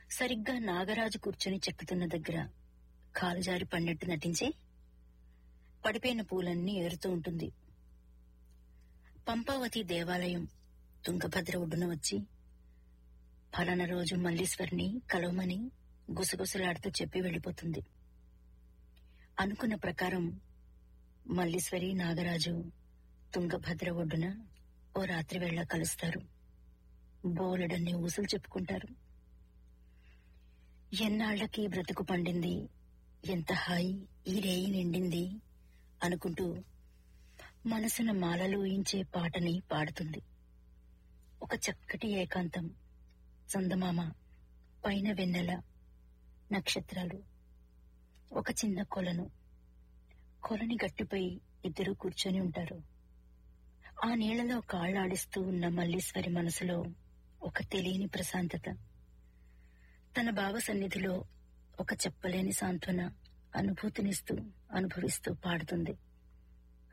సరిగ్గా నాగరాజు కూర్చొని చెక్కుతున్న దగ్గర కాలు జారి పడినట్టు నటించి పడిపోయిన పూలన్నీ ఏరుతూ ఉంటుంది పంపావతి దేవాలయం తుంగభద్ర ఒడ్డున వచ్చి ఫలానా రోజు మల్లీశ్వరిని కలవమని గుసగుసలాడుతూ చెప్పి వెళ్ళిపోతుంది అనుకున్న ప్రకారం మల్లీశ్వరి నాగరాజు తుంగభద్ర ఒడ్డున ఓ రాత్రి వేళ కలుస్తారు బోలెడన్ని ఊసులు చెప్పుకుంటారు ఎన్నాళ్లకి బ్రతుకు పండింది ఎంత హాయి ఈ రేయి నిండింది అనుకుంటూ మనసున మాలలు ఊయించే పాటని పాడుతుంది ఒక చక్కటి ఏకాంతం చందమామ పైన వెన్నెల నక్షత్రాలు ఒక చిన్న కొలను కొలని గట్టిపై ఇద్దరు కూర్చొని ఉంటారు ఆ నీళ్లలో కాళ్ళాడిస్తూ ఉన్న మల్లీశ్వరి మనసులో ఒక తెలియని ప్రశాంతత తన భావ సన్నిధిలో ఒక చెప్పలేని సాంత్వన అనుభూతినిస్తూ అనుభవిస్తూ పాడుతుంది